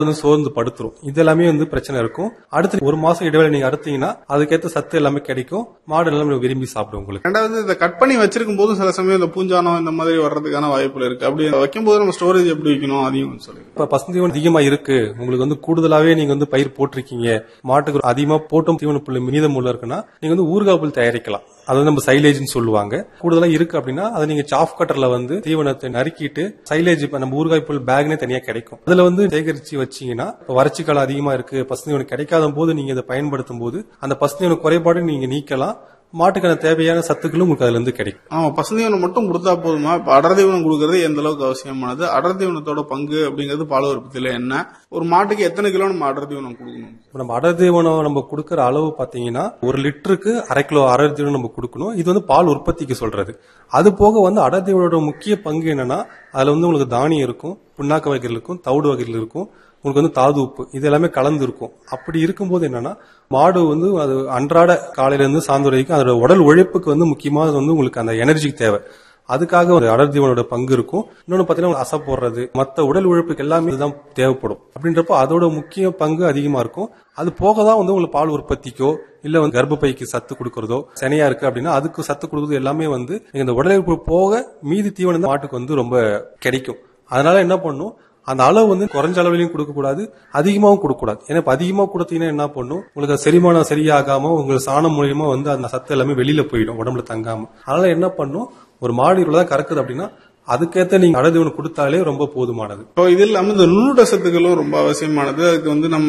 வந்து சோர்ந்து படுத்துரும் இது எல்லாமே வந்து பிரச்சனை இருக்கும் அடுத்து ஒரு மாசம் இடைவேளை நீங்க அறுத்தீங்கன்னா அதுக்கேற்ற சத்து எல்லாமே கிடைக்கும் மாடு எல்லாமே விரும்பி சாப்பிடும் உங்களுக்கு ரெண்டாவது இந்த கட் பண்ணி வச்சிருக்கும் போதும் சில சமயம் இந்த பூஞ்சானம் இந்த மாதிரி வர்றதுக்கான வாய்ப்புகள் இருக்கு அப்படி வைக்கும் போது நம்ம ஸ்டோரேஜ் எப்படி வைக்கணும் அதையும் கொஞ்சம் சொல்லுங்க இப்ப பசுந்தீவனம் அதிகமா இருக்கு உங்களுக்கு வந்து கூடுதலாவே நீங்க வந்து பயிர் போட்டிருக்கீங்க மாட்டுக்கு அதிகமா போட்டும் தீவன புல் மீதம் உள்ள இருக்குன்னா நீங்க வந்து ஊறுகாய் புல் தயாரிக்கலாம் அது வந்து நம்ம சைலேஜ்னு சொல்லுவாங்க கூடுதலா இருக்கு அப்படின்னா அதை நீங்க சாஃப் கட்டர்ல வந்து தீவனத்தை நறுக்கிட்டு சைலேஜ் இப்ப நம்ம ஊறுகாய் புல் பேக்னே தனியா கிடைக்கும் அதுல வந்து சேகரிச்சு வச்சீங்கன்னா இப்ப வறட்சி காலம் அதிகமா இருக்கு பசுந்தீவனம் கிடைக்காத போது நீங்க இதை பயன்படுத்தும் போது அந்த பசுந்தீவன குறைபாடு நீங்க நீக்கலாம் மாட்டுக்கான தேவையான சத்துக்களும் உங்களுக்கு அதுல இருந்து கிடைக்கும் ஆமா பசுந்தீவனம் மட்டும் கொடுத்தா போதுமா இப்ப அடர் தீவனம் கொடுக்கறது எந்த அளவுக்கு அவசியமானது அடர் தீவனத்தோட பங்கு அப்படிங்கிறது பால் உற்பத்தியில என்ன ஒரு மாட்டுக்கு எத்தனை கிலோ நம்ம அடர் தீவனம் கொடுக்கணும் இப்ப நம்ம அடர் தீவனம் நம்ம கொடுக்கற அளவு பாத்தீங்கன்னா ஒரு லிட்டருக்கு அரை கிலோ அடர் தீவனம் நம்ம கொடுக்கணும் இது வந்து பால் உற்பத்திக்கு சொல்றது அது போக வந்து அடர் தீவனோட முக்கிய பங்கு என்னன்னா அதுல வந்து உங்களுக்கு தானியம் இருக்கும் புண்ணாக்கு வகைகள் இருக்கும் தவிடு வகைகள் இருக்கும் உங்களுக்கு வந்து தாது உப்பு இது எல்லாமே கலந்து இருக்கும் அப்படி இருக்கும்போது என்னன்னா மாடு வந்து அது அன்றாட காலையில இருந்து சாயந்தரம் வரைக்கும் அதோட உடல் உழைப்புக்கு வந்து முக்கியமா வந்து உங்களுக்கு அந்த எனர்ஜி தேவை அதுக்காக ஒரு அடர் தீவனோட பங்கு இருக்கும் இன்னொன்னு பாத்தீங்கன்னா அசை போடுறது மத்த உடல் உழைப்புக்கு எல்லாமே இதுதான் தேவைப்படும் அப்படின்றப்போ அதோட முக்கிய பங்கு அதிகமா இருக்கும் அது போக தான் வந்து உங்களுக்கு பால் உற்பத்திக்கோ இல்ல வந்து கர்ப்பப்பைக்கு சத்து கொடுக்கறதோ சனையா இருக்கு அப்படின்னா அதுக்கு சத்து கொடுக்கறது எல்லாமே வந்து நீங்க இந்த உடல் உழைப்பு போக மீதி தீவனம் தான் மாட்டுக்கு வந்து ரொம்ப கிடைக்கும் அதனால என்ன பண்ணும் அந்த அளவு வந்து குறைஞ்ச அளவிலையும் கொடுக்க கூடாது அதிகமாவும் கொடுக்க கூடாது ஏன்னா இப்ப அதிகமா கொடுத்தீங்கன்னா என்ன பண்ணும் உங்களுக்கு அது செரிமானம் சரியாகாம உங்களுக்கு சாணம் மூலியமா வந்து அந்த சத்து எல்லாமே வெளியில போயிடும் உடம்புல தங்காம அதனால என்ன பண்ணும் ஒரு மாடு இவ்வளவுதான் கறக்குது அப்படின்னா அதுக்கேத்த நீங்க அடதீவனம் கொடுத்தாலே ரொம்ப போதுமானது இப்போ இது இல்லாம இந்த நுண்ணுட சத்துக்களும் ரொம்ப அவசியமானது அதுக்கு வந்து நம்ம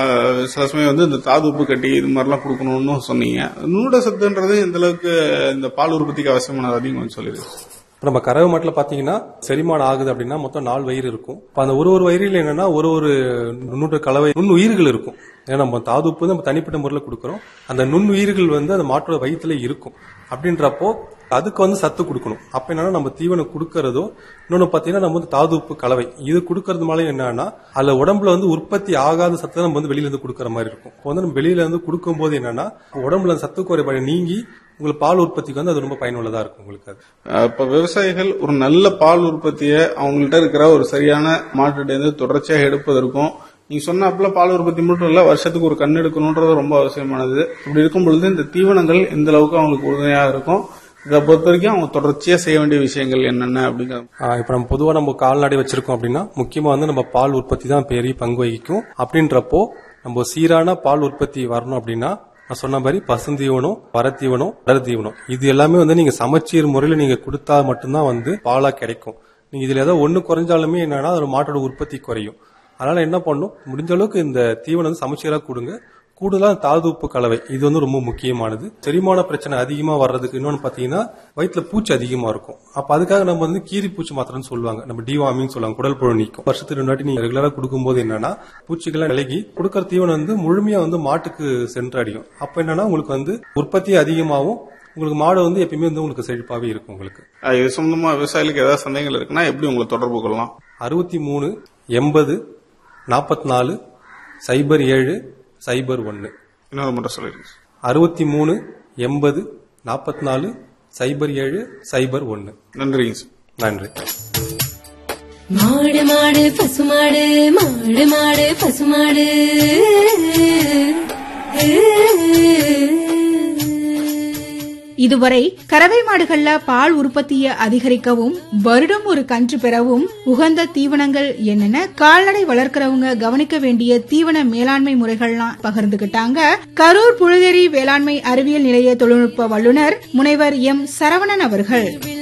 சில சமயம் வந்து இந்த தாது உப்பு கட்டி இது மாதிரிலாம் கொடுக்கணும்னு சொன்னீங்க நுண்ணுட சத்துன்றது எந்த அளவுக்கு இந்த பால் உற்பத்திக்கு அவசியமானது அதிகம் கொஞ்சம் சொல்லிடுங்க இப்ப நம்ம கறவை மாட்டுல பாத்தீங்கன்னா செரிமானம் ஆகுது அப்படின்னா மொத்தம் நாலு வயிறு இருக்கும் இப்ப அந்த ஒரு ஒரு வயிறில் என்னன்னா ஒரு ஒரு நுண்ணுட்ட கலவை நுண்ணுயிர்கள் இருக்கும் ஏன்னா நம்ம தாதுப்பு நம்ம தனிப்பட்ட முறையில் கொடுக்குறோம் அந்த நுண்ணுயிர்கள் வந்து அந்த மாட்டோட வயிற்றுல இருக்கும் அப்படின்றப்போ அதுக்கு வந்து சத்து கொடுக்கணும் அப்ப என்னன்னா நம்ம தீவனம் கொடுக்கறதோ இன்னொன்னு பாத்தீங்கன்னா நம்ம வந்து தாதுப்பு கலவை இது கொடுக்கறதுனால என்னன்னா அதுல உடம்புல வந்து உற்பத்தி ஆகாத சத்தை நம்ம வந்து வெளியில இருந்து கொடுக்கற மாதிரி இருக்கும் இப்போ வந்து நம்ம வெளியில இருந்து கொடுக்கும்போது என்னன்னா உடம்புல அந்த சத்து குறைபாடு நீங்கி உங்களுக்கு பால் உற்பத்திக்கு வந்து அது ரொம்ப பயனுள்ளதா இருக்கும் உங்களுக்கு அது அஹ் இப்ப விவசாயிகள் ஒரு நல்ல பால் உற்பத்தியை அவங்கள்ட்ட இருக்கிற ஒரு சரியான மாட்டுலேருந்து தொடர்ச்சியாக எடுப்பதற்கும் நீங்க சொன்னாப்புல பால் உற்பத்தி மட்டும் இல்ல வருஷத்துக்கு ஒரு கண் எடுக்கணும்ன்றது ரொம்ப அவசியமானது இப்படி இருக்கும் பொழுது இந்த தீவனங்கள் எந்த அளவுக்கு அவங்களுக்கு உறுதுணையாக இருக்கும் இதை பொறுத்த வரைக்கும் அவங்க தொடர்ச்சியா செய்ய வேண்டிய விஷயங்கள் என்னென்ன அப்படிங்கிற ஆஹ் இப்ப நம்ம பொதுவா நம்ம கால்நடை வச்சிருக்கோம் அப்படின்னா முக்கியமா வந்து நம்ம பால் உற்பத்தி தான் பெரிய பங்கு வகிக்கும் அப்படின்றப்போ நம்ம சீரான பால் உற்பத்தி வரணும் அப்படின்னா நான் சொன்ன மாதிரி பசுந்தீவனம் வரத்தீவனம் அடர் தீவனம் இது எல்லாமே வந்து நீங்க சமச்சீர் முறையில நீங்க கொடுத்தா மட்டும்தான் வந்து பாலா கிடைக்கும் நீங்க இதுல ஏதோ ஒண்ணு குறைஞ்சாலுமே என்னன்னா ஒரு மாட்டோட உற்பத்தி குறையும் அதனால என்ன பண்ணும் முடிஞ்ச அளவுக்கு இந்த தீவனம் வந்து சமச்சீரா கொடுங்க கூடுதலா தாது உப்பு கலவை இது வந்து ரொம்ப முக்கியமானது செரிமான பிரச்சனை அதிகமா வர்றதுக்கு இன்னொன்னு பாத்தீங்கன்னா வயிற்றுல பூச்சி அதிகமா இருக்கும் அப்ப அதுக்காக நம்ம வந்து கீரி பூச்சி மாத்திரம்னு சொல்லுவாங்க நம்ம டிவாமிங் சொல்லுவாங்க குடல் புழு நீக்கும் வருஷத்துக்கு ரெண்டு வாட்டி நீங்க ரெகுலரா கொடுக்கும்போது என்னன்னா பூச்சிகள்லாம் விலகி கொடுக்கற தீவனம் வந்து முழுமையா வந்து மாட்டுக்கு சென்றடையும் அப்ப என்னன்னா உங்களுக்கு வந்து உற்பத்தி அதிகமாகும் உங்களுக்கு மாடு வந்து எப்பயுமே வந்து உங்களுக்கு செழிப்பாவே இருக்கும் உங்களுக்கு அஹ் இது சம்பந்தமா விவசாயிகளுக்கு ஏதாவது சந்தேகங்கள் இருக்குன்னா எப்படி உங்களை தொடர்பு கொள்ளலாம் அறுபத்தி மூணு எண்பது நாற்பத்தி நாலு சைபர் ஏழு சைபர் ஒன்னு இன்னொரு மட்டும் சொல்லிடுங்க அறுபத்தி மூணு எண்பது நாற்பத்தி நாலு சைபர் ஏழு சைபர் ஒன்னு நன்றிங்க சார் நன்றி மாடு மாடு பசுமாடு மாடு மாடு பசுமாடு இதுவரை கறவை மாடுகள்ல பால் உற்பத்தியை அதிகரிக்கவும் வருடம் ஒரு கன்று பெறவும் உகந்த தீவனங்கள் என்னென்ன கால்நடை வளர்க்கறவங்க கவனிக்க வேண்டிய தீவன மேலாண்மை முறைகள்லாம் பகிர்ந்துகிட்டாங்க கரூர் புழுதேரி வேளாண்மை அறிவியல் நிலைய தொழில்நுட்ப வல்லுநர் முனைவர் எம் சரவணன் அவர்கள்